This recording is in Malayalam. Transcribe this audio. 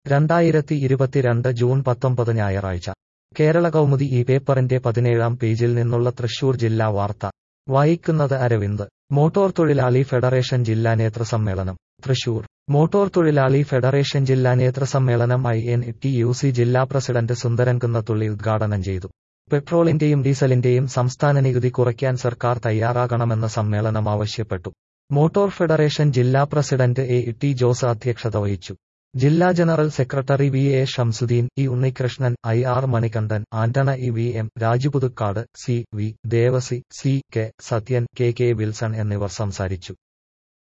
രണ്ടായിരത്തി ഇരുപത്തിരണ്ട് ജൂൺ പത്തൊമ്പത് ഞായറാഴ്ച കേരള കൗമുദി ഈ പേപ്പറിന്റെ പതിനേഴാം പേജിൽ നിന്നുള്ള തൃശൂർ ജില്ലാ വാർത്ത വായിക്കുന്നത് അരവിന്ദ് മോട്ടോർ തൊഴിലാളി ഫെഡറേഷൻ ജില്ലാ നേതൃസമ്മേളനം തൃശൂർ മോട്ടോർ തൊഴിലാളി ഫെഡറേഷൻ ജില്ലാ നേതൃസമ്മേളനം I N T U C ജില്ലാ പ്രസിഡന്റ് സുന്ദരൻ കുന്നത്തുള്ളി ഉദ്ഘാടനം ചെയ്തു പെട്രോളിന്റെയും ഡീസലിന്റെയും സംസ്ഥാന നികുതി കുറയ്ക്കാൻ സർക്കാർ തയ്യാറാകണമെന്ന് സമ്മേളനം ആവശ്യപ്പെട്ടു മോട്ടോർ ഫെഡറേഷൻ ജില്ലാ പ്രസിഡന്റ് എ ടി ജോസ് അധ്യക്ഷത വഹിച്ചു ജില്ലാ general secretary V A Shamsuddin E Unnikrishnan I R Manikandan Antony E V M Rajuputhukkad C V Devassy C K Sathyan K K Wilson എന്നിവർ സംസാരിച്ചു